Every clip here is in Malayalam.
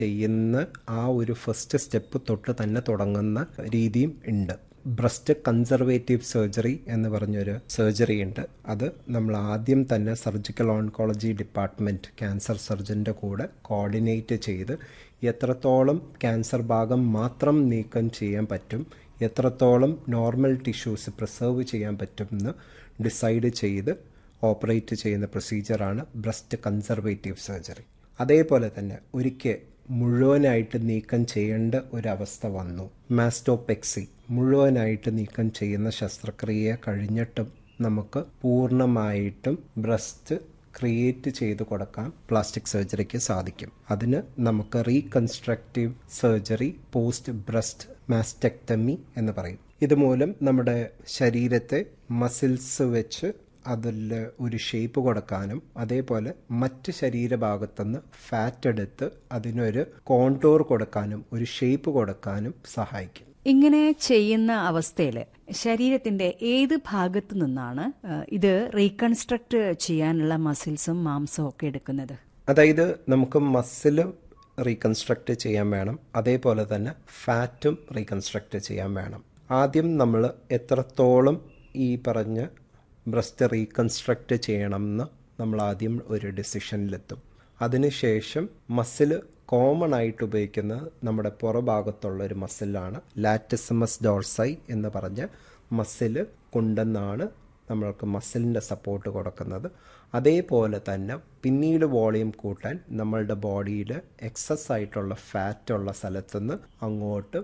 ചെയ്യുന്ന ആ ഒരു ഫസ്റ്റ് സ്റ്റെപ്പ് തൊട്ട് തന്നെ തുടങ്ങുന്ന രീതിയും ഉണ്ട് ബ്രസ്റ്റ് കൺസർവേറ്റീവ് സർജറി എന്ന് പറഞ്ഞൊരു സർജറി ഉണ്ട് അത് നമ്മൾ ആദ്യം തന്നെ സർജിക്കൽ ഓൺകോളജി ഡിപ്പാർട്ട്മെൻറ്റ് ക്യാൻസർ സർജൻ്റെ കൂടെ കോർഡിനേറ്റ് ചെയ്ത് എത്രത്തോളം ക്യാൻസർ ഭാഗം മാത്രം നീക്കം ചെയ്യാൻ പറ്റും എത്രത്തോളം നോർമൽ ടിഷ്യൂസ് പ്രിസർവ് ചെയ്യാൻ പറ്റുമെന്ന് ഡിസൈഡ് ചെയ്ത് ഓപ്പറേറ്റ് ചെയ്യുന്ന പ്രൊസീജിയറാണ് ബ്രസ്റ്റ് കൺസർവേറ്റീവ് സർജറി അതേപോലെ തന്നെ ഒരിക്കൽ മുഴുവനായിട്ട് നീക്കം ചെയ്യേണ്ട ഒരവസ്ഥ വന്നു മാസ്റ്റോപെക്സി മുഴുവനായിട്ട് നീക്കം ചെയ്യുന്ന ശസ്ത്രക്രിയ കഴിഞ്ഞിട്ടും നമുക്ക് പൂർണ്ണമായിട്ടും ബ്രസ്റ്റ് ക്രിയേറ്റ് ചെയ്ത് കൊടുക്കാൻ പ്ലാസ്റ്റിക് സർജറിക്ക് സാധിക്കും അതിന് നമുക്ക് reconstructive surgery post breast mastectomy എന്ന് പറയും ഇതുമൂലം നമ്മുടെ ശരീരത്തെ മസിൽസ് വെച്ച് അതിൽ ഒരു ഷേപ്പ് കൊടുക്കാനും അതേപോലെ മറ്റ് ശരീരഭാഗത്തുനിന്ന് ഫാറ്റ് എടുത്ത് അതിനൊരു കോണ്ടൂർ കൊടുക്കാനും ഒരു ഷേപ്പ് കൊടുക്കാനും സഹായിക്കും ഇങ്ങനെ ചെയ്യുന്ന അവസ്ഥയിൽ ശരീരത്തിന്റെ ഏത് ഭാഗത്തു നിന്നാണ് ആ, ഇത് റീകൺസ്ട്രക്ട് ചെയ്യാനുള്ള മസിൽസും മാംസവും ഒക്കെ എടുക്കുന്നത് അതായത് നമുക്ക് മസിൽ റീകൺസ്ട്രക്റ്റ് ചെയ്യാൻ വേണം അതേപോലെ തന്നെ ഫാറ്റും റീകൺസ്ട്രക്റ്റ് ചെയ്യാൻ വേണം ആദ്യം നമ്മൾ എത്രത്തോളം ഈ പറഞ്ഞ ബ്രസ്റ്റ് റീകൺസ്ട്രക്റ്റ് ചെയ്യണമെന്ന് നമ്മൾ ആദ്യം ഒരു ഡിസിഷനിലെത്തും അതിനുശേഷം മസിൽ കോമൺ ആയിട്ട് ഉപയോഗിക്കുന്നത് നമ്മുടെ പുറഭാഗത്തുള്ള ഒരു മസിലാണ് ലാറ്റിസമസ് ഡോർസൈ എന്ന് പറഞ്ഞ മസിൽ കൊണ്ടെന്നാണ് നമ്മൾക്ക് മസിലിൻ്റെ സപ്പോർട്ട് കൊടുക്കുന്നത് അതേപോലെ തന്നെ പിന്നീട് വോളിയം കൂട്ടാൻ നമ്മളുടെ ബോഡിയിൽ എക്സസ് ആയിട്ടുള്ള ഫാറ്റ് ഉള്ള സ്ഥലത്തുനിന്ന് അങ്ങോട്ട്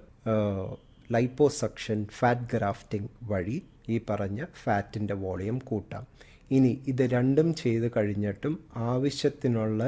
ലൈപ്പോസക്ഷൻ ഫാറ്റ് ഗ്രാഫ്റ്റിംഗ് വഴി ഈ പറഞ്ഞ ഫാറ്റിൻ്റെ വോളിയം കൂട്ടാം ഇനി ഇത് രണ്ടും ചെയ്ത് കഴിഞ്ഞിട്ടും ആവശ്യത്തിനുള്ള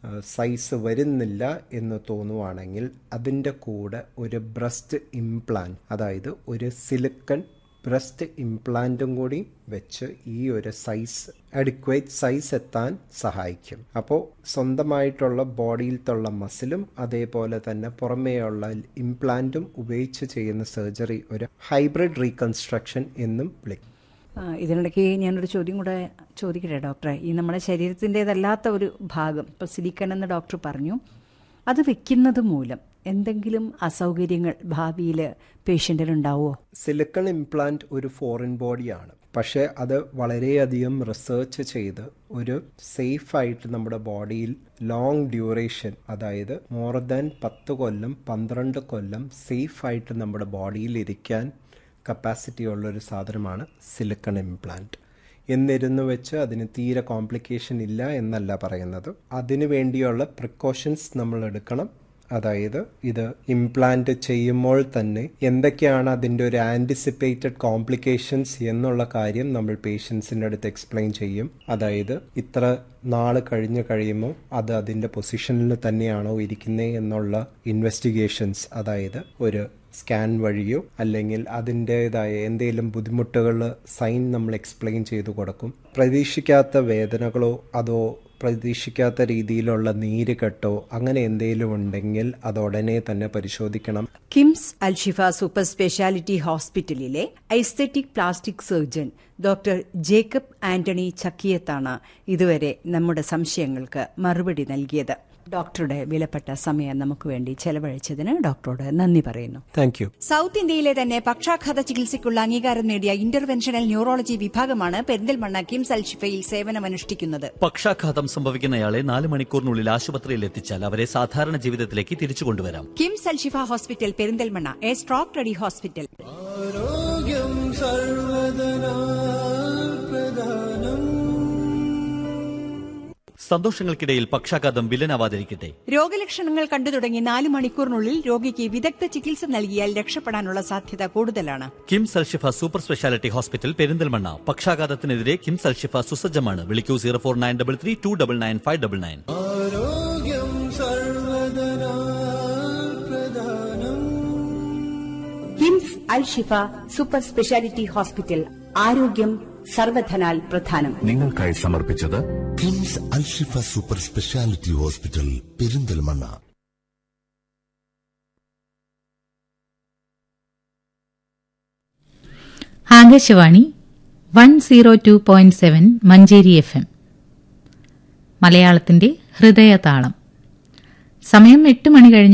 സൈസ് വരുന്നില്ല എന്ന് തോന്നുവാണെങ്കിൽ അതിൻ്റെ കൂടെ ഒരു ബ്രസ്റ്റ് ഇംപ്ലാന്റ് അതായത് ഒരു സിലിക്കൺ ബ്രസ്റ്റ് ഇംപ്ലാന്റും കൂടി വെച്ച് ഈ ഒരു സൈസ് അഡിക്വേറ്റ് സൈസ് എത്താൻ സഹായിക്കും അപ്പോൾ സ്വന്തമായിട്ടുള്ള ബോഡിയിലത്തുള്ള മസിലും അതേപോലെ തന്നെ പുറമേയുള്ള ഇംപ്ലാന്റും ഉപയോഗിച്ച് ചെയ്യുന്ന സർജറി ഒരു ഹൈബ്രിഡ് റീകൺസ്ട്രക്ഷൻ എന്നും വിളിക്കും ആ, ഇതിനിടയ്ക്ക് ഞാനൊരു ചോദ്യം കൂടെ ചോദിക്കട്ടെ ഡോക്ടറെ ഈ നമ്മുടെ ശരീരത്തിൻ്റെതല്ലാത്ത ഒരു ഭാഗം ഇപ്പോൾ സിലിക്കൺ എന്ന് ഡോക്ടർ പറഞ്ഞു അത് വെക്കുന്നത് മൂലം എന്തെങ്കിലും അസൗകര്യങ്ങൾ ഭാവിയിൽ പേഷ്യൻറ്റിനുണ്ടാവുമോ സിലിക്കൺ ഇംപ്ലാന്റ് ഒരു ഫോറിൻ ബോഡിയാണ് പക്ഷേ അത് വളരെയധികം റിസർച്ച് ചെയ്ത് ഒരു സേഫ് ആയിട്ട് നമ്മുടെ ബോഡിയിൽ ലോങ് ഡ്യൂറേഷൻ അതായത് മോർ ദാൻ പത്ത് കൊല്ലം പന്ത്രണ്ട് കൊല്ലം സേഫ് ആയിട്ട് നമ്മുടെ ബോഡിയിൽ ഇരിക്കാൻ കപ്പാസിറ്റി ഉള്ള ഒരു സാധനമാണ് സിലിക്കൺ ഇംപ്ലാന്റ് എന്നിരുന്നു വെച്ച് അതിന് തീരെ കോംപ്ലിക്കേഷൻ ഇല്ല എന്നല്ല പറയുന്നത് അതിനു വേണ്ടിയുള്ള പ്രിക്കോഷൻസ് നമ്മൾ എടുക്കണം അതായത് ഇത് ഇംപ്ലാന്റ് ചെയ്യുമ്പോൾ തന്നെ എന്തൊക്കെയാണ് അതിൻ്റെ ഒരു ആൻറ്റിസിപ്പേറ്റഡ് കോംപ്ലിക്കേഷൻസ് എന്നുള്ള കാര്യം നമ്മൾ പേഷ്യൻസിൻ്റെ അടുത്ത് എക്സ്പ്ലെയിൻ ചെയ്യും അതായത് ഇത്ര നാൾ കഴിഞ്ഞ് കഴിയുമ്പോൾ അത് അതിൻ്റെ പൊസിഷനിൽ തന്നെയാണോ ഇരിക്കുന്നത് എന്നുള്ള ഇൻവെസ്റ്റിഗേഷൻസ് അതായത് ഒരു സ്കാൻ വഴിയോ അല്ലെങ്കിൽ അതിൻ്റെതായ എന്തെങ്കിലും ബുദ്ധിമുട്ടുകൾ സൈൻ നമ്മൾ എക്സ്പ്ലെയിൻ ചെയ്തു കൊടുക്കും പ്രതീക്ഷിക്കാത്ത വേദനകളോ അതോ പ്രതീക്ഷിക്കാത്ത രീതിയിലുള്ള നീര് കെട്ടോ അങ്ങനെ എന്തെങ്കിലും ഉണ്ടെങ്കിൽ അത് ഉടനെ തന്നെ പരിശോധിക്കണം കിംസ് അൽഷിഫ സൂപ്പർ സ്പെഷ്യാലിറ്റി ഹോസ്പിറ്റലിലെ aesthetic plastic surgeon doctor Jacob Antony ചക്കിയത്താണ് ഇതുവരെ നമ്മുടെ സംശയങ്ങൾക്ക് മറുപടി നൽകിയത് ഡോക്ടറുടെ വിലപ്പെട്ട സമയം നമുക്ക് വേണ്ടി ചെലവഴിച്ചതിന് ഡോക്ടറോട് നന്ദി പറയുന്നു താങ്ക് യു സൗത്ത് ഇന്ത്യയിലെ തന്നെ പക്ഷാഘാത ചികിത്സയ്ക്കുള്ള അംഗീകാരം നേടിയ ഇന്റർവെൻഷണൽ ന്യൂറോളജി വിഭാഗമാണ് പെരിന്തൽമണ്ണ കിംസ് അൽഷിഫയിൽ സേവനമനുഷ്ഠിക്കുന്നത് പക്ഷാഘാതം സംഭവിക്കുന്നയാളെ നാല് മണിക്കൂറിനുള്ളിൽ ആശുപത്രിയിൽ എത്തിച്ചാൽ അവരെ സാധാരണ ജീവിതത്തിലേക്ക് തിരിച്ചു കൊണ്ടുവരാം KIMS Alshifa hospital Perinthalmanna a stroke ready hospital ആരോഗ്യം സർവദനാ പ്രധാനം സന്തോഷങ്ങൾക്കിടയിൽ പക്ഷാഘാതം വില്ലനാവാതിരിക്കട്ടെ രോഗലക്ഷണങ്ങൾ കണ്ടു തുടങ്ങി നാല് മണിക്കൂറിനുള്ളിൽ രോഗിക്ക് വിദഗ്ധ ചികിത്സ നൽകിയാൽ രക്ഷപ്പെടാനുള്ള സാധ്യത കൂടുതലാണ് KIMS Alshifa super speciality hospital Perinthalmanna പക്ഷാഘാതത്തിനെതിരെ കിംസ് അൽഷിഫ സുസജ്ജമാണ് വിളിക്കൂ zero four nine double three two double nine five double nine ആരോഗ്യം സർവദനാ പ്രധാനം KIMS Alshifa super speciality hospital ആരോഗ്യം സർവധനാൽ പ്രധാനം നിങ്ങൾക്കായി സമർപ്പിച്ചത് KIMS Alshifa super speciality hospital Perinthalmanna Akashvani one zero two point seven Manjeri F M മലയാളത്തിന്റെ ഹൃദയതാളം സമയം എട്ട് മണി കഴിഞ്ഞ്